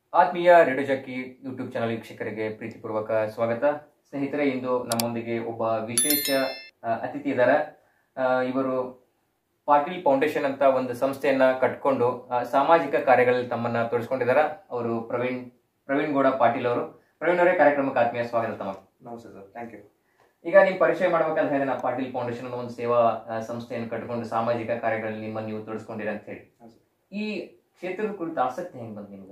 ಆತ್ಮೀಯ radio ಜಕ್ಕಿ YouTube channel ವೀಕ್ಷಕರಿಗೆ ಪ್ರೀತಿಪೂರ್ವಕ ಸ್ವಾಗತ ಸ್ನೇಹಿತರೆ ಇಂದು ನಮ್ಮೊಂದಿಗೆ ಒಬ್ಬ ವಿಶೇಷ ಆ, ಅತಿಥಿ ಇದ್ದಾರೆ ಆ, ಇವರು ಪಾಟೀಲ್ ಫೌಂಡೇಶನ್ ಅಂತ ಒಂದು ಸಂಸ್ಥೆಯನ್ನ ಕಟ್ಕೊಂಡು ಆ, ಸಾಮಾಜಿಕ ಕಾರ್ಯಗಳಲ್ಲಿ ತಮ್ಮನ್ನ ತೊಡಸ್ಕೊಂಡಿದ್ದಾರೆ ಅವರು ಪ್ರವೀಣ್ ಪ್ರವೀಣ್ ಗೌಡ ಪಾಟೀಲ್ ಅವರು ಪ್ರವೀಣ್ ಅವರೇ ಕಾರ್ಯಕ್ರಮಕ್ಕೆ ಆತ್ಮೀಯ ಸ್ವಾಗತ ತಮ್ಮ ನಮಸ್ತೆ ಸರ್ ಥ್ಯಾಂಕ್ ಯು ಈಗ ನಿಮ್ ಪರಿಚಯ ಮಾಡ್ಬೇಕಂತ ಹೇಳಿದ್ರೆ ನಾ ಪಾಟೀಲ್ ಫೌಂಡೇಶನ್ ಅನ್ನೋ ಒಂದು ಸೇವಾ ಆ, ತಂದೆಯನ್ನು ಕಟ್ಕೊಂಡು ಸಾಮಾಜಿಕ ಕಾರ್ಯಗಳಲ್ಲಿ ನಿಮ್ಮನ್ನು ನೀವು ತೊಡಸ್ಕೊಂಡಿರ ಅಂತ ಹೇಳಿ ಹಾಂ ಸರ್. ಈ ಕ್ಷೇತ್ರದ ಕುರಿತು ಆಸಕ್ತಿ ಹೆಂಗ್ ಬಂತು ನಿಮ್ಗೆ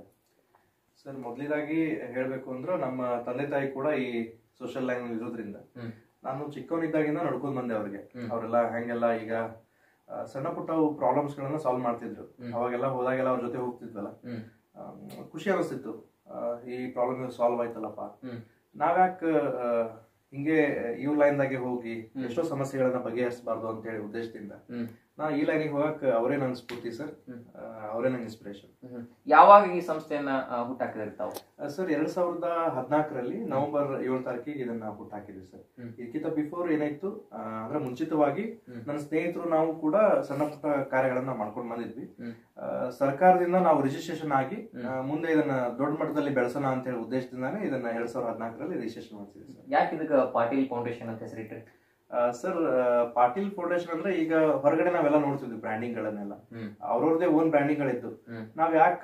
ಸರ್ ಮೊದಲಿದಾಗಿ ಹೇಳಬೇಕು ಅಂದ್ರೆ ನಮ್ಮ ತಂದೆ ತಾಯಿ ಕೂಡ ಈ ಸೋಷಿಯಲ್ ಲೈನ್ ಇರೋದ್ರಿಂದ ಹ್ಮ್. ನಾನು ಚಿಕ್ಕವನಿದ್ದಾಗಿಂದ ನಡ್ಕೊಂಡ್ ಬಂದೆ ಅವ್ರಿಗೆ ಹ್ಮ್. ಅವರೆಲ್ಲ ಹೆಂಗೆಲ್ಲ ಈಗ ಆ, ಸಣ್ಣ ಪುಟ್ಟ ಪ್ರಾಬ್ಲಮ್ಸ್ ಗಳನ್ನ ಸಾಲ್ವ್ ಮಾಡ್ತಿದ್ರು ಹ್ಮ್. ಅವಾಗೆಲ್ಲ ಹೋದಾಗೆಲ್ಲ ಅವ್ರ ಜೊತೆ ಹೋಗ್ತಿದ್ವಲ್ಲ ಹ್ಮ್ ಆಮ್, ಖುಷಿ ಅನಿಸ್ತಿತ್ತು ಆ, ಈ ಪ್ರಾಬ್ಲಮ್ ಸಾಲ್ವ್ ಆಯ್ತಲ್ಲಪ್ಪ ಹ್ಮ್. ನಾವ್ಯಾಕ ಆ, ಹಿಂಗೆ ಇವ್ ಲೈನ್ದಾಗೆ ಹೋಗಿ ಹ್ಮ್. ಎಷ್ಟೋ ಸಮಸ್ಯೆಗಳನ್ನ ಬಗೆಹರಿಸಬಾರ್ದು ಅಂತ ಹೇಳಿ ಉದ್ದೇಶದಿಂದ ಹ್ಮ್ ನಾ ಈ ಲೈನಿಗೆ ಹೋಗಕ್ ಅವರೇ ನನ್ನ ಸ್ಫೂರ್ತಿ ಸರ್ ಹ್ಮ್. ಅವರೇ ನನ್ನ ಇನ್ಸ್ಪಿರೇಷನ್ ಹ್ಮ್. ಯಾವಾಗ ಈ ಸಂಸ್ಥೆಯನ್ನ ಆ, ಹುಟ್ಟಾಕಿದ್ರಿ ತಾವು ಸರ್ ಎರಡ್ ಸಾವಿರದ ಹದಿನಾಲ್ಕರಲ್ಲಿ ನವೆಂಬರ್ ಏಳು ತಾರೀಕಿಗೆ ಇದನ್ನ ಹುಟ್ಟಾಕಿದ್ವಿ ಸರ್ ಹ್ಮ್. ಇದಕ್ಕಿಂತ ಬಿಫೋರ್ ಏನಾಯ್ತು ಆ, ಅಂದ್ರೆ ಮುಂಚಿತವಾಗಿ ಹ್ಮ್. ನನ್ನ ಸ್ನೇಹಿತರು ನಾವು ಕೂಡ ಸಣ್ಣ ಪುಟ್ಟ ಕಾರ್ಯಗಳನ್ನ ಮಾಡ್ಕೊಂಡು ಬಂದಿದ್ವಿ ಹ್ಮ್. ಆ, ಸರ್ಕಾರದಿಂದ ನಾವು ರಿಜಿಸ್ಟ್ರೇಷನ್ ಆಗಿ ಹ್ಮ್. ಆ, ಮುಂದೆ ಇದನ್ನ ದೊಡ್ಡ ಮಟ್ಟದಲ್ಲಿ ಬೆಳೆಸೋಣ ಅಂತ ಹೇಳಿ ಉದ್ದೇಶದಿಂದಾನೇ ಇದನ್ನ ಎರಡ್ ಸಾವಿರದ ಹದಿನಾಲ್ಕರಲ್ಲಿ ರಿಜಿಸ್ಟ್ರೇಷನ್ ಮಾಡ್ತಿದ್ವಿ ಸರ್ ಯಾಕೆ ಇದಕ್ಕೆ ಪಾಟೀಲ್ ಫೌಂಡೇಶನ್ ಅಂತ ಹೆಸರಿಟ್ರಿ ಆ, ಸರ್ ಆ, ಪಾಟೀಲ್ ಫೌಂಡೇಶನ್ ಅಂದ್ರೆ ಈಗ ಹೊರಗಡೆ ನಾವೆಲ್ಲ ನೋಡ್ತಿದ್ವಿ ಬ್ರ್ಯಾಂಡಿಂಗ್ ಗಳನ್ನೆಲ್ಲ ಹ್ಮ್ ಅವ್ರವ್ರದೇ ಓನ್ ಬ್ರ್ಯಾಂಡಿಂಗ್ ಗಳಿದ್ದು ಹ್ಮ್. ನಾವ್ ಯಾಕ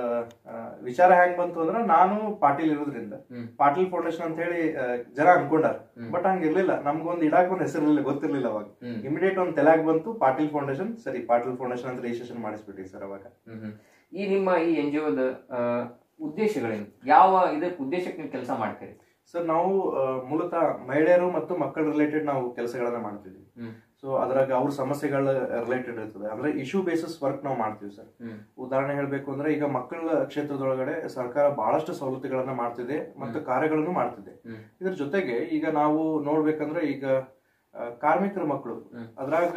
ಆ, ವಿಚಾರ ಹೆಂಗ್ ಬಂತು ಅಂದ್ರೆ ನಾನು ಪಾಟೀಲ್ ಇರೋದ್ರಿಂದ ಹ್ಮ್. ಪಾಟೀಲ್ ಫೌಂಡೇಶನ್ ಅಂತ ಹೇಳಿ ಆ, ಜನ ಅನ್ಕೊಂಡಾರ ಹ್ಮ್. ಬಟ್ ಹಂಗಿರ್ಲಿಲ್ಲ ನಮ್ಗೊಂದ್ ಇಡಾಕ್ ಒಂದ್ ಹೆಸರಿರ್ಲಿಲ್ಲ ಗೊತ್ತಿರ್ಲಿಲ್ಲ ಅವಾಗ ಹ್ಮ್. ಇಮಿಡಿಯೇಟ್ ಒಂದ್ ತೆಲಾಗ್ ಬಂತು ಪಾಟೀಲ್ ಫೌಂಡೇಶನ್ ಸರಿ ಪಾಟೀಲ್ ಫೌಂಡೇಶನ್ ಅಂತ ರಿಜಿಸ್ಟ್ರೇಷನ್ ಮಾಡಿಸ್ಬಿಟ್ಟಿ ಸರ್ ಅವಾಗ ಹ್ಮ್ ಹ್ಮ್. ಈ ನಿಮ್ಮ ಈ ಎನ್ ಜಿ ಒದ ಉದ್ದೇಶಗಳೇನು ಯಾವ ಇದಕ್ಕೆ ಉದ್ದೇಶಕ್ಕೆ ನೀವು ಕೆಲಸ ಮಾಡ್ತೀರಿ ಸರ್ ನಾವು ಆ, ಮೂಲತಃ ಮಹಿಳೆಯರು ಮತ್ತು ಮಕ್ಕಳ ರಿಲೇಟೆಡ್ ನಾವು ಕೆಲಸಗಳನ್ನ ಮಾಡ್ತಿದ್ವಿ ಹ್ಮ್. ಸೊ ಅದ್ರಾಗ ಅವ್ರ ಸಮಸ್ಯೆಗಳ ರಿಲೇಟೆಡ್ ಇರ್ತದೆ ಅಂದ್ರೆ ಇಶ್ಯೂ ಬೇಸಿಸ್ ವರ್ಕ್ ನಾವು ಮಾಡ್ತೀವಿ ಸರ್ ಹ್ಮ್ ಉದಾಹರಣೆ ಹೇಳ್ಬೇಕು ಅಂದ್ರೆ ಈಗ ಮಕ್ಕಳ ಕ್ಷೇತ್ರದೊಳಗಡೆ ಸರ್ಕಾರ ಬಹಳಷ್ಟು ಸವಲತ್ತುಗಳನ್ನ ಮಾಡ್ತಿದೆ ಮತ್ತು ಕಾರ್ಯಗಳನ್ನು ಮಾಡ್ತಿದೆ ಹ್ಮ್. ಇದ್ರ ಜೊತೆಗೆ ಈಗ ನಾವು ನೋಡ್ಬೇಕಂದ್ರೆ ಈಗ ಆ, ಕಾರ್ಮಿಕರ ಮಕ್ಕಳು ಹ್ಮ್. ಅದ್ರಾಗ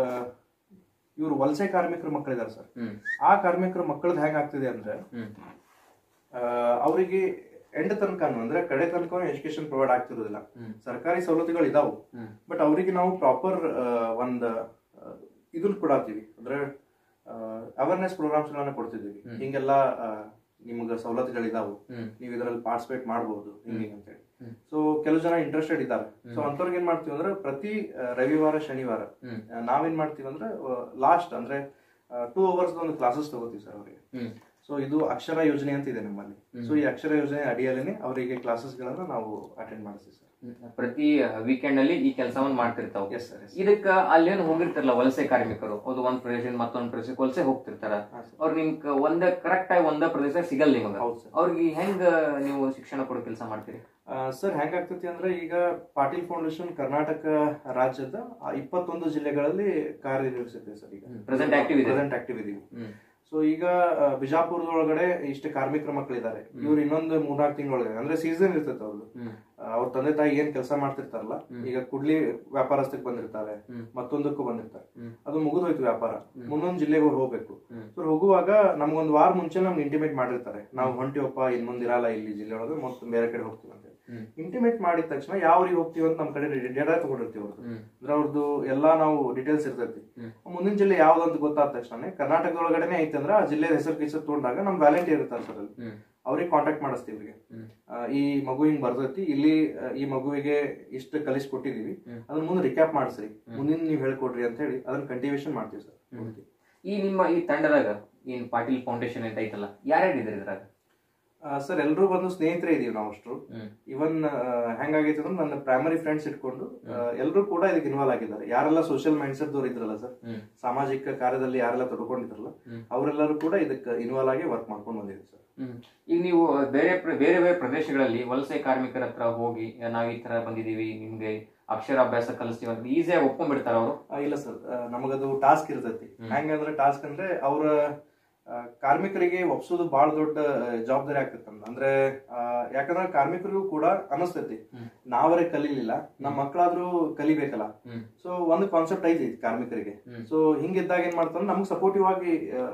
ಇವರು ವಲಸೆ ಕಾರ್ಮಿಕರ ಮಕ್ಕಳಿದಾರೆ ಸರ್ ಹ್ಮ್ ಆ ಕಾರ್ಮಿಕರ ಮಕ್ಕಳದ್ ಹೆಂಗ್ ಆಗ್ತಿದೆ ಅಂದ್ರೆ ಹ್ಮ್ ಆ, ಅವರಿಗೆ ಎಂಡ್ ತನಕನು ಅಂದ್ರೆ ಕಡೆ ತನಕ ಎಜುಕೇಶನ್ ಪ್ರೊವೈಡ್ ಆಗ್ತಿರೋದಿಲ್ಲ ಹ್ಮ್. ಸರ್ಕಾರಿ ಸವಲತ್ತುಗಳು ಇದಾವು ಹ್ಮ್. ಬಟ್ ಅವರಿಗೆ ನಾವು ಪ್ರಾಪರ್ ಒಂದ್ ಆ, ಇದನ್ನ ಕೊಡಾತೀವಿ ಅಂದ್ರೆ ಅವೇರ್ನೆಸ್ ಪ್ರೋಗ್ರಾಮ್ಸ್ ಗಳನ್ನ ಕೊಡ್ತಿದೀವಿ ಹ್ಮ್. ಹಿಂಗೆಲ್ಲ ಆ, ನಿಮ್ಗೆ ಸವಲತ್ತುಗಳಿದಾವು ಹ್ಮ್ ನೀವು ಇದರಲ್ಲಿ ಪಾರ್ಟಿಸಿಪೇಟ್ ಮಾಡಬಹುದು ಹಿಂಗೆ ಅಂತೇಳಿ ಹ್ಮ್. ಸೊ ಕೆಲವು ಜನ ಇಂಟ್ರೆಸ್ಟೆಡ್ ಇದ್ದಾರೆ ಹ್ಮ್. ಸೊ ಅಂತವ್ರಿಗೆ ಏನ್ ಮಾಡ್ತೀವಿ ಅಂದ್ರೆ ಪ್ರತಿ ಆ, ರವಿವಾರ ಶನಿವಾರ ಹ್ಮ್. ಆ, ನಾವೇನ್ ಮಾಡ್ತೀವಿ ಅಂದ್ರೆ ಲಾಸ್ಟ್ ಅಂದ್ರೆ ಟೂ ಅವರ್ಸ್ ಒಂದು ಕ್ಲಾಸಸ್ ತಗೋತೀವಿ ಸರ್ ಅವರಿಗೆ ಹ್ಮ್ ಸೊ ಇದು ಅಕ್ಷರ ಯೋಜನೆ ಅಂತ ಇದೆ ನಮ್ಮಲ್ಲಿ ಹ್ಮ್. ಸೊ ಈ ಅಕ್ಷರ ಯೋಜನೆ ಅಡಿಯಲ್ಲೇನೆ ಅವರಿಗೆ ಕ್ಲಾಸಸ್ ಗಳನ್ನ ನಾವು ಅಟೆಂಡ್ ಮಾಡಿಸ್ತೀವಿ ಸರ್ ಹ್ಮ್. ಪ್ರತಿ ವೀಕೆಂಡ್ ಅಲ್ಲಿ ಈ ಕೆಲಸವನ್ನು ಮಾಡ್ತಿರ್ತಾವ ಎಸ್ ಸರ್ ಎಸ್ ಇದಕ್ಕ ಅಲ್ಲೇನು ಹೋಗಿರ್ತಾರಲ್ಲ ವಲಸೆ ಕಾರ್ಮಿಕರು ಅದು ಒಂದ್ ಪ್ರದೇಶದಿಂದ ಮತ್ತೊಂದ್ ಪ್ರದೇಶಕ್ಕೆ ವಲಸೆ ಹೋಗ್ತಿರ್ತಾರ ಅವ್ರು ನಿಮ್ ಒಂದ ಕರೆಕ್ಟ್ ಆಗಿ ಒಂದ ಪ್ರದೇಶ ಸಿಗಲ್ಲ ನಿಮಗ ಹೌದು ಸರ್ ಅವ್ರಿಗೆ ಹೆಂಗ ನೀವು ಶಿಕ್ಷಣ ಕೊಡೋ ಕೆಲಸ ಮಾಡ್ತೀರಿ ಸರ್ ಹೆಂಗಾಗ್ತೈತಿ ಅಂದ್ರೆ ಈಗ ಪಾಟೀಲ್ ಫೌಂಡೇಶನ್ ಕರ್ನಾಟಕ ರಾಜ್ಯದ ಆ ಇಪ್ಪತ್ತೊಂದು ಜಿಲ್ಲೆಗಳಲ್ಲಿ ಕಾರ್ಯನಿರ್ವಹಿಸುತ್ತೆ ಸರ್ ಈಗ Present active ಇದೆ. ಪ್ರೆಸೆಂಟ್ ಆಕ್ಟಿವ್ ಇದೀವಿ ಹ್ಮ್ ಸೊ ಈಗ ಆ, ಬಿಜಾಪುರದೊಳಗಡೆ ಇಷ್ಟು ಕಾರ್ಮಿಕರ ಮಕ್ಕಳಿದ್ದಾರೆ ಇವ್ರು ಇನ್ನೊಂದು ಮೂರ್ನಾಲ್ಕು ತಿಂಗಳೊಳಗೆ ಅಂದ್ರೆ ಸೀಸನ್ ಇರ್ತೈತೆ ಅವ್ರದ್ದು ಹ್ಮ್ ಅವ್ರ ತಂದೆ ತಾಯಿ ಏನ್ ಕೆಲಸ ಮಾಡ್ತಿರ್ತಾರಲ್ಲ ಹ್ಮ್. ಈಗ ಕುಡ್ಲಿ ವ್ಯಾಪಾರಸ್ಥಕ್ಕೆ ಬಂದಿರ್ತಾರೆ ಹ್ಮ್. ಮತ್ತೊಂದಕ್ಕೂ ಬಂದಿರ್ತಾರೆ ಹ್ಮ್. ಅದು ಮುಗಿದೋಯ್ತು ವ್ಯಾಪಾರ ಹ್ಮ್. ಮುಂದೊಂದು ಜಿಲ್ಲೆಗೆ ಅವ್ರು ಹೋಗ್ಬೇಕು ಹ್ಮ್. ಸೊ ಹೋಗುವಾಗ ನಮ್ಗೊಂದು ವಾರ ಮುಂಚೆ ನಮ್ಗೆ ಇಂಟಿಮೇಟ್ ಮಾಡಿರ್ತಾರೆ ನಾವು ಹೊಂಟಿವಪ್ಪ ಇನ್ ಮುಂದೆ ಇರಲ್ಲ ಇಲ್ಲಿ ಜಿಲ್ಲೆ ಒಳಗೆ ಮತ್ತೆ ಬೇರೆ ಕಡೆ ಹೋಗ್ತೀವಿ ಅಂತ ಹ್ಮ್. ಇಂಟಿಮೇಟ್ ಮಾಡಿದ ತಕ್ಷಣ ಯಾವ ಊರಿಗೆ ಹೋಗ್ತೀವಿ ಅಂತ ನಮ್ಮ ಕಡೆ ಡೇಟಾ ತಗೊಂಡಿರ್ತೀವಿ ಅವ್ರದ್ದು ಹ್ಮ್ ಅಂದ್ರೆ ಅವ್ರದ್ದು ಎಲ್ಲಾ ನಾವು ಡೀಟೇಲ್ಸ್ ಇರ್ತೈತಿ ಹ್ಮ್. ಮುಂದಿನ ಜಿಲ್ಲೆ ಯಾವ್ದಂತ ಗೊತ್ತಾದ ತಕ್ಷಣ ಕರ್ನಾಟಕದೊಳಗಡೆ ಐತೆ ಅಂದ್ರೆ ಆ ಜಿಲ್ಲೆ ಹೆಸರು ಕಿಸರು ತಗೊಂಡಾಗ ನಮ್ ವ್ಯಾಲೆಂಟಿಯರ್ ಇರ್ತಾರೆ ಸರ್ ಅಲ್ಲಿ ಹ್ಮ್ ಅವ್ರಿಗೆ ಕಾಂಟ್ಯಾಕ್ಟ್ ಮಾಡಿಸ್ತೀವಿ ಇವ್ರಿಗೆ ಹ್ಮ್. ಆ, ಈ ಮಗು ಹಿಂಗ್ ಬರ್ತೈತಿ ಇಲ್ಲಿ ಆ, ಈ ಮಗುವಿಗೆ ಇಷ್ಟು ಕಲಿಸ್ ಕೊಟ್ಟಿದೀವಿ ಹ್ಮ್. ಅದನ್ನ ಮುಂದೆ ರಿಕ್ಯಾಪ್ ಮಾಡಿಸ್ರಿ ಮುಂದಿನ ನೀವು ಹೇಳ್ಕೊಡ್ರಿ ಅಂತ ಹೇಳಿ ಅದನ್ನ ಕಂಟಿನ್ಯೂಷನ್ ಮಾಡ್ತೀವಿ ಸರ್ ಹ್ಮ್. ಈ ನಿಮ್ಮ ಈ ತಂಡದಾಗ ಏನ್ ಪಾಟೀಲ್ ಫೌಂಡೇಶನ್ ಅಂತ ಐತಲ್ಲ ಯಾರ್ಯಾರು ಇದ್ರಿ ಇದ್ರಾಗ ಸರ್ ಎಲ್ಲರೂ ಬಂದು ಸ್ನೇಹಿತರೇ ಇದೀವಿ ನಾವು ಅಷ್ಟು ಹ್ಮ್ ಇವನ್ ಹೆಂಗಾಗೈತೆ ಅಂದ್ರೆ ನನ್ನ ಪ್ರೈಮರಿ ಫ್ರೆಂಡ್ಸ್ ಇಟ್ಕೊಂಡು ಎಲ್ಲರೂ ಕೂಡ ಇದಕ್ಕೆ ಇನ್ವಾಲ್ವ್ ಆಗಿದ್ದಾರೆ ಯಾರೆಲ್ಲ ಸೋಷಿಯಲ್ ಮೈಂಡ್ಸೆಟ್ ದವ್ರು ಇದ್ರಲ್ಲ ಸರ್ ಹ್ಮ್ ಸಾಮಾಜಿಕ ಕಾರ್ಯದಲ್ಲಿ ಯಾರೆಲ್ಲ ತೊಡ್ಕೊಂಡಿದ್ರಲ್ಲ ಹ್ಮ್. ಅವರೆಲ್ಲರೂ ಕೂಡ ಇದಕ್ಕೆ ಇನ್ವಾಲ್ವ್ ಆಗಿ ವರ್ಕ್ ಮಾಡ್ಕೊಂಡು ಬಂದಿದ್ದೀವಿ ಸರ್ ಹ್ಮ್. ಈಗ ನೀವು ಬೇರೆ ಪ್ರ- ಬೇರೆ ಬೇರೆ ಪ್ರದೇಶಗಳಲ್ಲಿ ವಲಸೆ ಕಾರ್ಮಿಕರ ಹತ್ರ ಹೋಗಿ ನಾವ್ ಈ ತರ ಬಂದಿದೀವಿ ನಿಮ್ಗೆ ಅಕ್ಷರಾಭ್ಯಾಸ ಕಲಿಸ್ತೀವಿ ಅಂತ ಈಸಿಯಾಗಿ ಒಪ್ಕೊಂಡ್ಬಿಡ್ತಾರ ಅವರು ಆ, ಇಲ್ಲ ಸರ್ ನಮಗದು ಟಾಸ್ಕ್ ಇರ್ತೈತಿ ಹೆಂಗಂದ್ರೆ ಟಾಸ್ಕ್ ಅಂದ್ರೆ ಅವ್ರ ಆ, ಕಾರ್ಮಿಕರಿಗೆ ಒಪ್ಸೋದು ಬಹಳ ದೊಡ್ಡ ಆ, ಜವಾಬ್ದಾರಿ ಆಗ್ತೈತೆ ನಮ್ದು. ಅಂದ್ರೆ ಆ, ಯಾಕಂದ್ರೆ ಕಾರ್ಮಿಕರಿಗೂ ಕೂಡ ಅನಸ್ತೈತಿ ಹ್ಮ್. ನಾವರೇ ಕಲೀಲಿಲ್ಲ ನಮ್ಮ ಮಕ್ಕಳಾದ್ರೂ ಕಲಿಬೇಕಲ್ಲ ಹ್ಮ್. ಸೊ ಒಂದು ಕಾನ್ಸೆಪ್ಟ್ ಐತಿ ಕಾರ್ಮಿಕರಿಗೆ ಹ್ಮ್. ಸೊ ಹಿಂಗಿದ್ದಾಗ ಏನ್ ಮಾಡ್ತಾರೆ ನಮ್ಗೆ ಸಪೋರ್ಟಿವ್ ಆಗಿ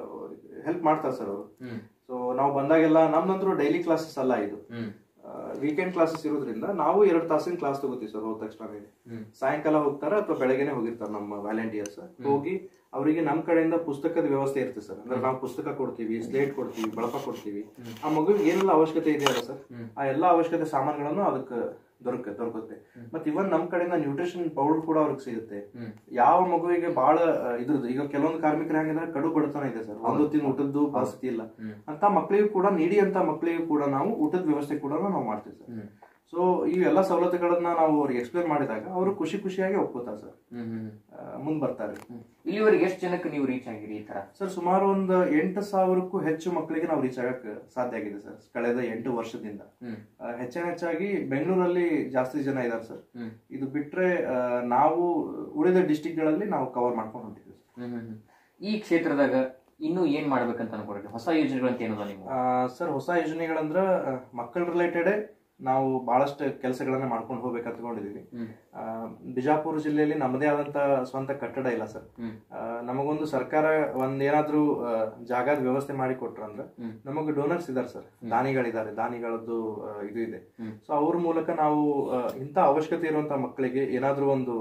ಹೆಲ್ಪ್ ಮಾಡ್ತಾರೆ ಸರ್ ಅವರು ಹ್ಮ್ ಸೊ ನಾವು ಬಂದಾಗೆಲ್ಲ ನಮ್ದಂದ್ರು ಡೈಲಿ ಕ್ಲಾಸಸ್ ಅಲ್ಲ ಇದು ಹ್ಮ್ ವೀಕೆಂಡ್ ಕ್ಲಾಸಸ್ ಇರೋದ್ರಿಂದ ನಾವು ಎರಡು ತಾಸಿನ ಕ್ಲಾಸ್ ತಗೋತೀವಿ ಸರ್ ಹೋದ ತಕ್ಷಣ ಹ್ಮ್. ಸಾಯಂಕಾಲ ಹೋಗ್ತಾರ ಅಥವಾ ಬೆಳಗ್ಗೆನೆ ಹೋಗಿರ್ತಾರೆ ನಮ್ಮ ವ್ಯಾಲೆಂಟಿಯರ್ಸ್ ಹೋಗಿ ಅವರಿಗೆ ನಮ್ಮ ಕಡೆಯಿಂದ ಪುಸ್ತಕದ ವ್ಯವಸ್ಥೆ ಇರುತ್ತೆ ಸರ್ ಅಂದ್ರೆ ನಾವು ಪುಸ್ತಕ ಕೊಡ್ತೀವಿ ಸ್ಲೇಟ್ ಕೊಡ್ತೀವಿ ಬಳಪ ಕೊಡ್ತೀವಿ ಆ ಮಗುವಿಗೆ ಏನೆಲ್ಲ ಅವಶ್ಯಕತೆ ಇದೆಯಲ್ಲ ಸರ್ ಆ ಎಲ್ಲಾ ಅವಶ್ಯಕತೆ ಸಾಮಾನುಗಳನ್ನು ಅದಕ್ಕೆ ದೊರಕ ದೊರಕುತ್ತೆ ಮತ್ತೆ ಇವನ್ ನಮ್ ಕಡೆಯಿಂದ ನ್ಯೂಟ್ರಿಷನ್ ಪೌಡರ್ ಕೂಡ ಅವ್ರಿಗೆ ಸಿಗುತ್ತೆ ಯಾವ ಮಗುವಿಗೆ ಬಹಳ ಆ, ಇದ್ರದ್ದು ಈಗ ಕೆಲವೊಂದು ಕಾರ್ಮಿಕರು ಹೆಂಗಂದ್ರೆ ಕಡು ಬಡತನ ಇದೆ ಸರ್ ಒಂದು ಹೊತ್ತಿನ ಊಟದ್ದು ಪರಿಸ್ಥಿತಿ ಇಲ್ಲ ಅಂತ ಮಕ್ಕಳಿಗೂ ಕೂಡ ನೀಡಿ ಅಂತ ಮಕ್ಕಳಿಗೂ ಕೂಡ ನಾವು ಊಟದ ವ್ಯವಸ್ಥೆ ಕೂಡ ನಾವು ಮಾಡ್ತೀವಿ ಸರ್ ಸೊ ಈ ಎಲ್ಲ ಸವಲತ್ತುಗಳನ್ನ ನಾವು ಅವ್ರಿಗೆ ಎಕ್ಸ್ಪ್ಲೇನ್ ಮಾಡಿದಾಗ ಅವರು ಖುಷಿ ಖುಷಿಯಾಗಿ ಒಪ್ಕೋತಾರೆ ಸರ್ ಮುಂದ್ ಬರ್ತಾರೆ ಇಲ್ಲಿವರೆಗೆ ಎಷ್ಟು ಜನಕ್ಕೆ ನೀವು ರೀಚ್ ಆಗಿರಿ ಈ ತರ ಸರ್ ಸುಮಾರು ಒಂದು ಎಂಟು ಸಾವಿರಕ್ಕೂ ಹೆಚ್ಚು ಮಕ್ಕಳಿಗೆ ನಾವು ರೀಚ್ ಆಗಕ್ಕೆ ಸಾಧ್ಯ ಆಗಿದೆ ಸರ್ ಕಳೆದ ಎಂಟು ವರ್ಷದಿಂದ ಹ್ಮ್. ಆ, ಹೆಚ್ಚಿನ ಹೆಚ್ಚಾಗಿ ಬೆಂಗಳೂರಲ್ಲಿ ಜಾಸ್ತಿ ಜನ ಇದ್ದಾರೆ ಸರ್ ಹ್ಮ್. ಇದು ಬಿಟ್ರೆ ಆ, ನಾವು ಉಳಿದ ಡಿಸ್ಟಿಕ್ ಗಳಲ್ಲಿ ನಾವು ಕವರ್ ಮಾಡ್ಕೊಂಡು ಹೊಂಟಿದ್ದೀವಿ ಸರ್. ಹ್ಮ್ ಹ್ಮ್ ಹ್ಮ್. ಈ ಕ್ಷೇತ್ರದಾಗ ಇನ್ನೂ ಏನ್ ಮಾಡ್ಬೇಕಂತ ಅನ್ಕೊಂಡಿರಿ ಹೊಸ ಯೋಜನೆಗಳಂತ ಏನದ ನೀವು ಆ, ಸರ್ ಹೊಸ ಯೋಜನೆಗಳಂದ್ರ ಆ, ಮಕ್ಕಳ ರಿಲೇಟೆಡ್ ನಾವು ಬಹಳಷ್ಟು ಕೆಲಸಗಳನ್ನ ಮಾಡ್ಕೊಂಡು ಹೋಗ್ಬೇಕು ಅಂತ್ಕೊಂಡಿದೀವಿ ಹ್ಮ್. ಆ, ಬಿಜಾಪುರ ಜಿಲ್ಲೆಯಲ್ಲಿ ನಮ್ಮದೇ ಆದಂತ ಸ್ವಂತ ಕಟ್ಟಡ ಇಲ್ಲ ಸರ್ ಹ್ಮ್. ಆ, ನಮಗೊಂದು ಸರ್ಕಾರ ಒಂದ್ ಏನಾದ್ರೂ ಆ, ಜಾಗದ ವ್ಯವಸ್ಥೆ ಮಾಡಿ ಕೊಟ್ರಂದ್ರ ಹ್ಮ್. ನಮಗೆ ಡೋನರ್ಸ್ ಇದಾರೆ ಸರ್ ದಾನಿಗಳಿದ್ದಾರೆ ದಾನಿಗಳದ್ದು ಆ, ಇದು ಇದೆ ಹ್ಮ್. ಸೊ ಅವ್ರ ಮೂಲಕ ನಾವು ಆ, ಇಂಥ ಅವಶ್ಯಕತೆ ಇರುವಂತ ಮಕ್ಕಳಿಗೆ ಏನಾದ್ರೂ ಒಂದು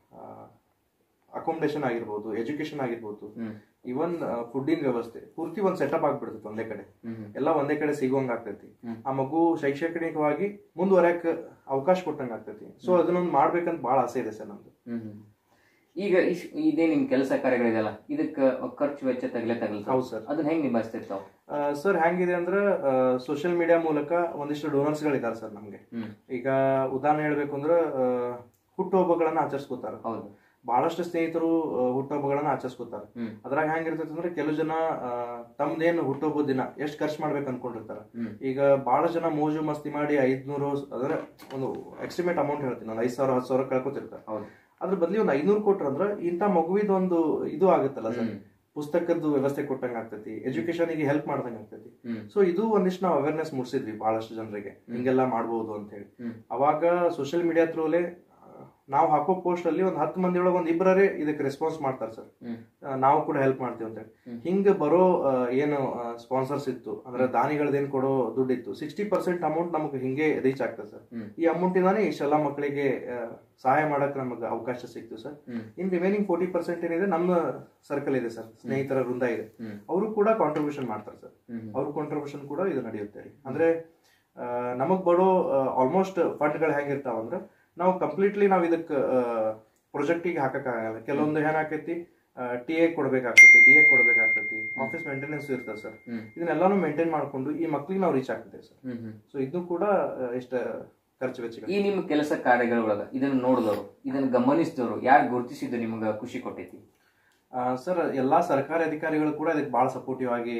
ಅಕೊಮಡೇಷನ್ ಆಗಿರ್ಬೋದು ಎಜುಕೇಶನ್ ಆಗಿರ್ಬೋದು ಹ್ಮ್. ಇವನ್ ಫುಡ್ಡಿನ ವ್ಯವಸ್ಥೆ ಪೂರ್ತಿ ಒಂದ್ ಸೆಟಪ್ ಆಗ್ಬಿಡ್ತೈತಿ ಒಂದೇ ಕಡೆ ಹ್ಮ್ ಹ್ಮ್. ಎಲ್ಲ ಒಂದೇ ಕಡೆ ಸಿಗುವಂಗ ಆಗ್ತೈತಿ ಹ್ಮ್. ಆ ಮಗು ಶೈಕ್ಷಣಿಕವಾಗಿ ಮುಂದುವರ್ಯಾಕ ಅವಕಾಶ ಕೊಟ್ಟಂಗ ಆಗ್ತೈತಿ ಸೊ ಅದನ್ನೊಂದು ಮಾಡ್ಬೇಕಂತ ಬಹಳ ಆಸೆ ಇದೆ ಸರ್ ನಮ್ದು ಹ್ಮ್ ಹ್ಮ್. ಈಗ ಇಶ್- ಇದೇ ನಿಮ್ ಕೆಲಸ ಕಾರ್ಯಗಳಿದೆಯಲ್ಲ ಇದಕ್ಕ ಖರ್ಚು ವೆಚ್ಚ ತಗಲೇ ತಗಲ್ತಾವ ಹೌದು ಸರ್ ಅದನ್ನ ಹೆಂಗ್ ನಿಭಾಯಿಸ್ತಿರ್ತಾವ ಸರ್ ಹೆಂಗಿದೆ ಅಂದ್ರೆ ಸೋಷಿಯಲ್ ಮೀಡಿಯಾ ಮೂಲಕ ಒಂದಿಷ್ಟು ಡೋನರ್ಸ್ ಗಳಿದ್ದಾರೆ ಸರ್ ನಮ್ಗೆ ಹ್ಮ್ ಈಗ ಉದಾಹರಣೆ ಹೇಳ್ಬೇಕು ಅಂದ್ರೆ ಆ, ಹುಟ್ಟುಹಬ್ಬಗಳನ್ನ ಆಚರಿಸ್ಕೋತಾರ ಹೌದು ಬಹಳಷ್ಟು ಸ್ನೇಹಿತರು ಆ, ಹುಟ್ಟುಹಬ್ಬಗಳನ್ನ ಆಚರಿಸ್ಕೋತಾರ ಹ್ಮ್. ಅದ್ರಾಗ ಹೆಂಗಿರ್ತೈತೆ ಅಂದ್ರೆ ಕೆಲವು ಜನ ಆ, ತಮ್ದೇನು ಹುಟ್ಟುಹಬ್ಬದ ದಿನ ಎಷ್ಟು ಖರ್ಚು ಮಾಡ್ಬೇಕು ಅನ್ಕೊಂಡಿರ್ತಾರ ಹ್ಮ್. ಈಗ ಬಹಳ ಜನ ಮೋಜು ಮಸ್ತಿ ಮಾಡಿ ಐದ್ನೂರು ಅಂದ್ರೆ ಒಂದು ಎಕ್ಸ್ಟಿಮೇಟ್ ಅಮೌಂಟ್ ಹೇಳ್ತೀನಿ ಒಂದು ಐದ್ ಸಾವಿರ ಹತ್ತು ಸಾವಿರ ಕಳ್ಕೊತಿರ್ತಾರೆ ಹೌದು ಅದ್ರ ಬದ್ಲಿ ಒಂದು ಐನೂರು ಕೊಟ್ರ ಅಂದ್ರೆ ಇಂಥ ಮಗುವಿದ ಒಂದು ಇದು ಆಗುತ್ತಲ್ಲ ಸರ್ ಹ್ಮ್. ಪುಸ್ತಕದ್ದು ವ್ಯವಸ್ಥೆ ಕೊಟ್ಟಂಗ ಆಗ್ತೈತಿ ಎಜುಕೇಶನ್ ಗೆ ಹೆಲ್ಪ್ ಮಾಡ್ದಂಗ ಆಗ್ತೈತಿ ಹ್ಮ್. ಸೊ ಇದು ಒಂದಿಷ್ಟು ನಾವು ಅವೇರ್ನೆಸ್ ಮೂಡಿಸಿದ್ವಿ ಬಹಳಷ್ಟು ಜನರಿಗೆ ಹಿಂಗೆಲ್ಲ ಮಾಡ್ಬೋದು ಅಂತ ಹೇಳಿ ಹ್ಮ್. ಅವಾಗ ಸೋಷಿಯಲ್ ಮೀಡಿಯಾ ಥ್ರೂಲೆ ನಾವು ಹಾಕೋ ಪೋಸ್ಟ್ ಅಲ್ಲಿ ಒಂದ್ ಹತ್ತು ಮಂದಿ ಒಳಗೆ ಒಂದ್ ಇಬ್ಬರೇ ಇದಕ್ಕೆ ರೆಸ್ಪಾನ್ಸ್ ಮಾಡ್ತಾರೆ ಸರ್ ಹ್ಮ್. ನಾವು ಕೂಡ ಹೆಲ್ಪ್ ಮಾಡ್ತೀವಿ ಅಂತ ಹೇಳಿ ಹ್ಮ್. ಹಿಂಗ ಬರೋ ಆ, ಏನು ಸ್ಪಾನ್ಸರ್ಸ್ ಇತ್ತು ಅಂದ್ರೆ ದಾನಿಗಳದೇನ್ ಕೊಡೋ ದುಡ್ಡು ಇತ್ತು ಸಿಕ್ಸ್ಟಿ ಪರ್ಸೆಂಟ್ ಅಮೌಂಟ್ ನಮಗೆ ಹಿಂಗೆ ರೀಚ್ ಆಗ್ತದೆ ಸರ್ ಹ್ಮ್. ಈ ಅಮೌಂಟಿಂದಾನೇ ಇಷ್ಟೆಲ್ಲ ಮಕ್ಕಳಿಗೆ ಆ, ಸಹಾಯ ಮಾಡಕ್ ನಮಗೆ ಅವಕಾಶ ಸಿಕ್ತು sir hmm. In remaining forty percent ಏನಿದೆ ನಮ್ಮ ಸರ್ಕಲ್ ಇದೆ ಸರ್ ಸ್ನೇಹಿತರ ವೃಂದ ಇದೆ ಹ್ಮ್. ಅವರು ಕೂಡ ಕಾಂಟ್ರಿಬ್ಯೂಷನ್ ಮಾಡ್ತಾರೆ ಸರ್ ಹ್ಮ್. ಅವ್ರ ಕಾಂಟ್ರಿಬ್ಯೂಷನ್ ಕೂಡ ಇದು ನಡೆಯುತ್ತೆ ರೀ ಅಂದ್ರೆ ಆ, ನಮಗ್ ಬರೋ ಆಲ್ಮೋಸ್ಟ್ ಫಂಡ್ಗಳು ಹೆಂಗಿರ್ತಾವ ಅಂದ್ರೆ ನಾವು ಕಂಪ್ಲೀಟ್ಲಿ ನಾವು ಇದಕ್ಕೆ ಪ್ರಾಜೆಕ್ಟಿಗೆ ಹಾಕಕ್ಕಾಗಲ್ಲ ಕೆಲವೊಂದು ಏನಾಕೈತಿ ಟಿ ಎ ಕೊಡ್ಬೇಕಾಗ್ತೈತಿ ಡಿ ಎ ಕೊಡ್ಬೇಕಾಗ್ತೈತಿ ಆಫೀಸ್ ಮೇಂಟೆನೆನ್ಸ್ ಇರ್ತದೆ ಸರ್ ಹ್ಮ್. ಇದನ್ನೆಲ್ಲಾನು ಮೇಂಟೈನ್ ಮಾಡ್ಕೊಂಡು ಈ ಮಕ್ಳಿಗೆ ನಾವು ರೀಚ್ ಆಗ್ತೇವೆ ಸರ್ ಹ್ಮ್ ಹ್ಮ್. ಸೊ ಇದು ಕೂಡ ಇಷ್ಟ ಖರ್ಚು ವೆಚ್ಚಗಳು ಈ ನಿಮ್ಮ ಕೆಲಸ ಕಾರ್ಯಗಳೊಳಗ ಇದನ್ನ ನೋಡಿದವರು ಇದನ್ನ ಗಮನಿಸಿದವರು ಯಾರು ಗುರುತಿಸಿದ್ದು ನಿಮ್ಗ ಖುಷಿ ಕೊಟ್ಟೈತಿ ಸರ್ ಎಲ್ಲಾ ಸರ್ಕಾರಿ ಅಧಿಕಾರಿಗಳು ಕೂಡ ಇದಕ್ಕೆ ಬಹಳ ಸಪೋರ್ಟಿವ್ ಆಗಿ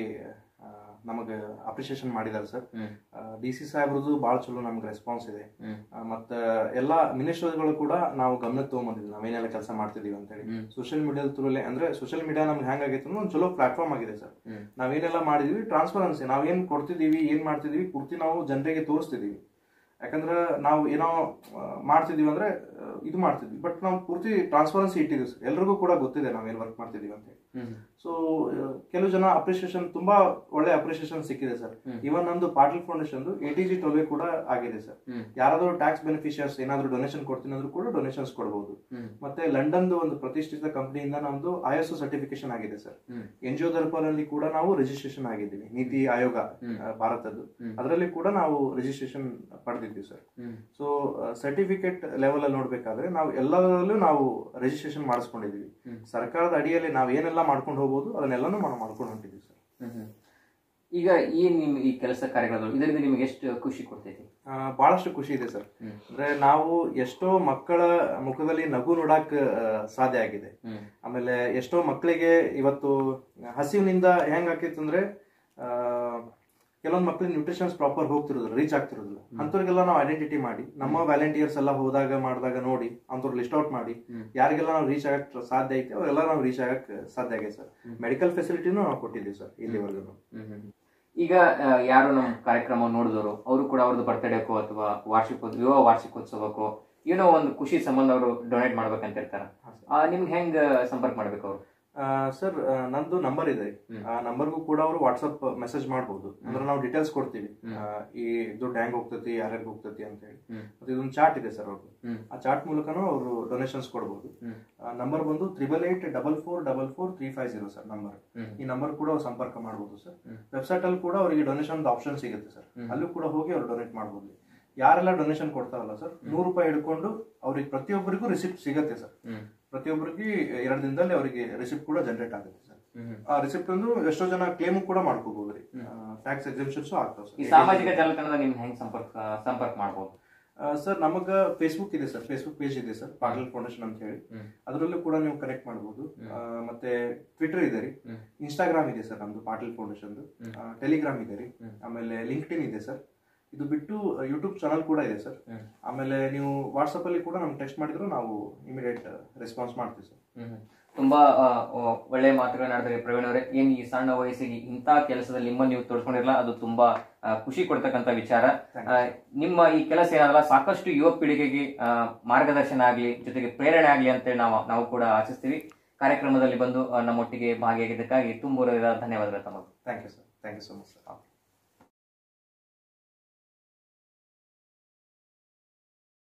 ನಮಗೆ ಅಪ್ರಿಸಿಯೇಷನ್ ಮಾಡಿದ್ದಾರೆ ಸರ್ ಹ್ಮ್. ಡಿ ಸಿ ಸಾಹೇಬ್ರದ್ದು ಭಾಳ ಚಲೋ ನಮ್ಗೆ ರೆಸ್ಪಾನ್ಸ್ ಇದೆ ಹ್ಮ್. ಆ, ಮತ್ತ ಎಲ್ಲಾ ಮಿನಿಸ್ಟರ್ಗಳು ಕೂಡ ನಾವು ಗಮನಕ್ಕೆ ತಗೊಂಬಂದಿದ್ವಿ ನಾವೇನೆಲ್ಲ ಕೆಲಸ ಮಾಡ್ತಿದೀವಿ ಅಂತ ಹೇಳಿ ಹ್ಮ್. ಸೋಷಿಯಲ್ ಮೀಡಿಯಾದ ಥ್ರೂಲೆ ಅಂದ್ರೆ ಸೋಷಿಯಲ್ ಮೀಡಿಯಾ ನಮ್ಗೆ ಹೆಂಗಾಗೈತೆ ಅಂದ್ರೆ ಒಂದು ಚಲೋ ಪ್ಲಾಟ್ಫಾರ್ಮ್ ಆಗಿದೆ ಸರ್ ಹ್ಮ್. ನಾವೇನೆಲ್ಲ ಮಾಡಿದೀವಿ ಟ್ರಾನ್ಸ್ಪರೆನ್ಸಿ ನಾವೇನ್ ಕೊಡ್ತಿದೀವಿ ಏನ್ ಮಾಡ್ತಿದೀವಿ ಪೂರ್ತಿ ನಾವು ಜನರಿಗೆ ತೋರಿಸ್ತಿದೀವಿ ಯಾಕಂದ್ರೆ ನಾವು ಏನೋ ಆ, ಮಾಡ್ತಿದೀವಿ ಅಂದ್ರೆ ಆ, ಇದು ಮಾಡ್ತಿದ್ವಿ ಬಟ್ ನಾವು ಪೂರ್ತಿ ಟ್ರಾನ್ಸ್ಪರೆನ್ಸಿ ಇಟ್ಟಿದ್ದೀವಿ ಸರ್ ಎಲ್ರಿಗೂ ಕೂಡ ಗೊತ್ತಿದೆ ನಾವೇನ್ ವರ್ಕ್ ಮಾಡ್ತಿದೀವಿ ಅಂತ ಹೇಳಿ ಹ್ಮ್. ಸೊ ಕೆಲವು ಜನ ಅಪ್ರಿಸಿಯೇಷನ್ ತುಂಬಾ ಒಳ್ಳೆ ಅಪ್ರಿಸಿಯೇಷನ್ ಸಿಕ್ಕಿದೆ ಸರ್ ಹ್ಮ್. ಇವನ್ ನಮ್ದು Patil foundation A T G twelve ಕೂಡ ಆಗಿದೆ ಸರ್ ಹ್ಮ್. ಯಾರಾದ್ರೂ ಟ್ಯಾಕ್ಸ್ ಬೆನಿಫಿಷಿಯರ್ಸ್ ಏನಾದ್ರೂ ಡೊನೇಷನ್ ಕೊಡ್ತೀನಿ ಅಂದ್ರೂ ಕೂಡ ಡೊನೇಷನ್ಸ್ ಕೊಡಬಹುದು ಹ್ಮ್. ಮತ್ತೆ ಲಂಡನ್ದು ಒಂದು ಪ್ರತಿಷ್ಠಿತ ಕಂಪನಿಯಿಂದ ನಮ್ದು ಐ ಎಸ್ ಸರ್ಟಿಫಿಕೇಶನ್ ಆಗಿದೆ ಸರ್ ಹ್ಮ್. ಎನ್ ಜಿ ಅಲ್ಲಿ ಕೂಡ ನಾವು ರಿಜಿಸ್ಟ್ರೇಷನ್ ಆಗಿದ್ದೀವಿ ನೀತಿ ಆಯೋಗ ಹ್ಮ್. ಆ, ಭಾರತದ್ದು ಹ್ಮ್. ಅದರಲ್ಲಿ ಕೂಡ ನಾವು ರಿಜಿಸ್ಟ್ರೇಷನ್ ಪಡೆದಿದ್ದೀವಿ sir hmm. So certificate level ಅಲ್ಲಿ ನೋಡ್ಬೇಕಾದ್ರೆ ನಾವು ಎಲ್ಲದರಲ್ಲೂ ನಾವು ರಿಜಿಸ್ಟ್ರೇಷನ್ ಮಾಡಿಸ್ಕೊಂಡಿದೀವಿ ಹ್ಮ್. ಸರ್ಕಾರದ ಅಡಿಯಲ್ಲಿ ನಾವು ಏನೆಲ್ಲ ಮಾಡ್ಕೊಂಡು ಹೋಗ್ಬೋದು ಅದನ್ನೆಲ್ಲಾನು ನಾವು ಮಾಡ್ಕೊಂಡು ಹೊಂಟಿದ್ದೀವಿ ಸರ್ ಹ್ಮ್ ಹ್ಮ್. ಈಗ ಏನ್ ನಿಮ್ ಈ ಕೆಲಸ ಕಾರ್ಯಗಳು ಇದರಿಂದ ನಿಮ್ಗೆ ಎಷ್ಟು ಖುಷಿ ಕೊಡ್ತೈತಿ ಆ, ಬಹಳಷ್ಟು ಖುಷಿ ಇದೆ ಸರ್ ಹ್ಮ್. ಅಂದ್ರೆ ನಾವು ಎಷ್ಟೋ ಮಕ್ಕಳ ಮುಖದಲ್ಲಿ ನಗು ನೋಡಕ್ ಆ, ಸಾಧ್ಯ ಆಗಿದೆ ಹ್ಮ್. ಆಮೇಲೆ ಎಷ್ಟೋ ಮಕ್ಕಳಿಗೆ ಇವತ್ತು ಹಸಿವಿನಿಂದ ಹೆಂಗ್ ಆಕೈತೆ ಅಂದ್ರೆ ಆ, ಕೆಲವೊಂದು ಮಕ್ಳಿಗೆ ನ್ಯೂಟ್ರಿಷನ್ಸ್ ಪ್ರಾಪರ್ ಹೋಗ್ತಿರೋದಿಲ್ಲ ರೀಚ್ ಆಗ್ತಿರೋದಿಲ್ಲ ಅಂಥವ್ರಿಗೆಲ್ಲ ನಾವು ಐಡೆಂಟಿಟಿ ಮಾಡಿ ನಮ್ಮ ವ್ಯಾಲೆಂಟಿಯರ್ಸ್ ಎಲ್ಲ ಹೋದಾಗ ಮಾಡಿದಾಗ ನೋಡಿ ಅಂಥವ್ರು ಲಿಸ್ಟ್ ಔಟ್ ಮಾಡಿ ಹ್ಮ್. ಯಾರಿಗೆಲ್ಲ ನಾವು ರೀಚ್ ಆಗಕ್ ಸಾಧ್ಯ ಐತೆ ಅವರೆಲ್ಲ ನಾವು ರೀಚ್ ಆಗಕ್ ಸಾಧ್ಯ ಆಗಿದೆ ಸರ್ ಮೆಡಿಕಲ್ ಫೆಸಿಲಿಟಿನೂ ನಾವು ಕೊಟ್ಟಿದ್ದೀವಿ ಸರ್ ಇಲ್ಲಿವರೆಗೂ ಹ್ಮ್ ಹ್ಮ್. ಈಗ ಆ, ಯಾರು ನಮ್ಮ ಕಾರ್ಯಕ್ರಮ ನೋಡಿದವರು ಅವರು ಕೂಡ ಅವ್ರದ್ದು ಬರ್ತಡೇಕೋ ಅಥವಾ ವಾರ್ಷಿಕ ವಿವಾಹ ವಾರ್ಷಿಕೋತ್ಸವಕ್ಕೋ ಏನೋ ಒಂದು ಖುಷಿ ಸಂಬಂಧ ಅವರು ಡೊನೇಟ್ ಮಾಡ್ಬೇಕಂತ ಇರ್ತಾರ ಆ, ನಿಮ್ಗೆ ಹೆಂಗ್ ಸಂಪರ್ಕ ಮಾಡ್ಬೇಕು ಅವರು ಸರ್ ನಂದು ನಂಬರ್ ಇದೆ ಆ ನಂಬರ್ಗೂ ಕೂಡ ಅವರು ವಾಟ್ಸಪ್ ಮೆಸೇಜ್ ಮಾಡಬಹುದು ಅಂದ್ರೆ ನಾವು ಡೀಟೇಲ್ಸ್ ಕೊಡ್ತೀವಿ ಆ, ಈ ದುಡ್ಡು ಹೆಂಗ್ ಹೋಗ್ತತಿ ಯಾರ್ಯಾರಿಗೆ ಹೋಗ್ತತಿ ಅಂತ ಹೇಳಿ ಮತ್ತೆ ಇದೊಂದು ಚಾರ್ಟ್ ಇದೆ ಸರ್ ಅವ್ರದ್ದು ಆ ಚಾರ್ಟ್ ಮೂಲಕನೂ ಅವರು ಡೊನೇಷನ್ಸ್ ಕೊಡಬಹುದು ನಂಬರ್ ಬಂದು triple eight double four double four three five zero sir number ಈ ನಂಬರ್ ಕೂಡ ಅವ್ರು ಸಂಪರ್ಕ ಮಾಡಬಹುದು ಸರ್ ವೆಬ್ಸೈಟ್ ಅಲ್ಲಿ ಕೂಡ ಅವರಿಗೆ ಡೊನೇಷನ್ ಆಪ್ಷನ್ ಸಿಗುತ್ತೆ ಸರ್ ಅಲ್ಲೂ ಕೂಡ ಹೋಗಿ ಅವ್ರು ಡೊನೇಟ್ ಮಾಡಬಹುದು ಯಾರೆಲ್ಲ ಡೊನೇಷನ್ ಕೊಡ್ತಾರಲ್ಲ ಸರ್ ನೂರು ರೂಪಾಯಿ ಹಿಡ್ಕೊಂಡು ಅವ್ರಿಗೆ ಪ್ರತಿಯೊಬ್ಬರಿಗೂ ರಿಸಿಪ್ಟ್ ಸಿಗುತ್ತೆ ಸರ್ ಪ್ರತಿಯೊಬ್ಬರಿಗೆ ಎರಡು ದಿನದಲ್ಲಿ ಅವರಿಗೆ ರಿಸಿಪ್ಟ್ ಕೂಡ ಜನರೇಟ್ ಆಗುತ್ತೆ ಸರ್ ಆ ರಿಸಿಪ್ಟ್ ಒಂದು ಎಷ್ಟೋ ಜನ ಕ್ಲೇಮ್ ಕೂಡ ಮಾಡ್ಕೋಬಹುದು ರೀ ಟ್ಯಾಕ್ಸ್ ಎಕ್ಸಿಬಿಷನ್ಸ್ ಆಗ್ತಾವ ಈ ಸರ್ ಸಾಮಾಜಿಕ ಜಾಲತಾಣದ ನಿಮ್ ಹೆಂಗ್ ಸಂಪರ್ಕ ಸಂಪರ್ಕ ಮಾಡಬಹುದು ಸರ್ ನಮಗ ಫೇಸ್ಬುಕ್ ಇದೆ ಸರ್ ಫೇಸ್ಬುಕ್ ಪೇಜ್ ಇದೆ ಸರ್ ಪಾಟೀಲ್ ಫೌಂಡೇಶನ್ ಅಂತ ಹೇಳಿ ಅದರಲ್ಲೂ ಕೂಡ ನೀವು ಕನೆಕ್ಟ್ ಮಾಡಬಹುದು ಮತ್ತೆ ಟ್ವಿಟರ್ ಇದೆ ರೀ ಇನ್ಸ್ಟಾಗ್ರಾಮ್ ಇದೆ ಸರ್ ನಮ್ದು ಪಾಟೀಲ್ ಫೌಂಡೇಶನ್ ಟೆಲಿಗ್ರಾಮ್ ಇದೆ ರೀ ಆಮೇಲೆ ಲಿಂಕ್ಡ್ಇನ್ ಇದೆ ಸರ್ ಇದು ಬಿಟ್ಟು ಯೂಟ್ಯೂಬ್ ಚಾನಲ್ ಕೂಡ ಇದೆ ಸರ್ ಆಮೇಲೆ ನೀವು ವಾಟ್ಸಪ್ ಅಲ್ಲಿ ಕೂಡ ನಮ್ಗೆ ಟೆಕ್ಸ್ಟ್ ಮಾಡಿದ್ರು ನಾವು ಇಮಿಡಿಯೇಟ್ ರೆಸ್ಪಾನ್ಸ್ ಮಾಡ್ತೀವಿ ಸರ್ ತುಂಬಾ ಆ, ಆ, ಒಳ್ಳೆ ಮಾತುಗಳನ್ನ ಆಡಿದ್ರಿ ಪ್ರವೀಣ್ ಅವರೇ ಏನ್ ಈ ಸಣ್ಣ ವಯಸ್ಸಿಗೆ ಇಂಥ ಕೆಲಸದಲ್ಲಿ ನಿಮ್ಮನ್ನು ನೀವು ತೋರಿಸ್ಕೊಂಡಿರಲ್ಲ ಅದು ತುಂಬಾ ಆ, ಖುಷಿ ಕೊಡ್ತಕ್ಕಂತ ವಿಚಾರ ಆ, ನಿಮ್ಮ ಈ ಕೆಲಸ ಏನಲ್ಲ ಸಾಕಷ್ಟು ಯುವ ಪೀಳಿಗೆಗೆ ಆ, ಮಾರ್ಗದರ್ಶನ ಆಗ್ಲಿ ಜೊತೆಗೆ ಪ್ರೇರಣೆ ಆಗ್ಲಿ ಅಂತೇಳಿ ನಾವು ನಾವು ಕೂಡ ಆಶಿಸ್ತೀವಿ ಕಾರ್ಯಕ್ರಮದಲ್ಲಿ ಬಂದು ಆ, ನಮ್ಮೊಟ್ಟಿಗೆ ಭಾಗಿಯಾಗಿದ್ದಕ್ಕಾಗಿ ತುಂಬ ಧನ್ಯವಾದಗಳು ತಮಗೆ thank you sir thank you so much sir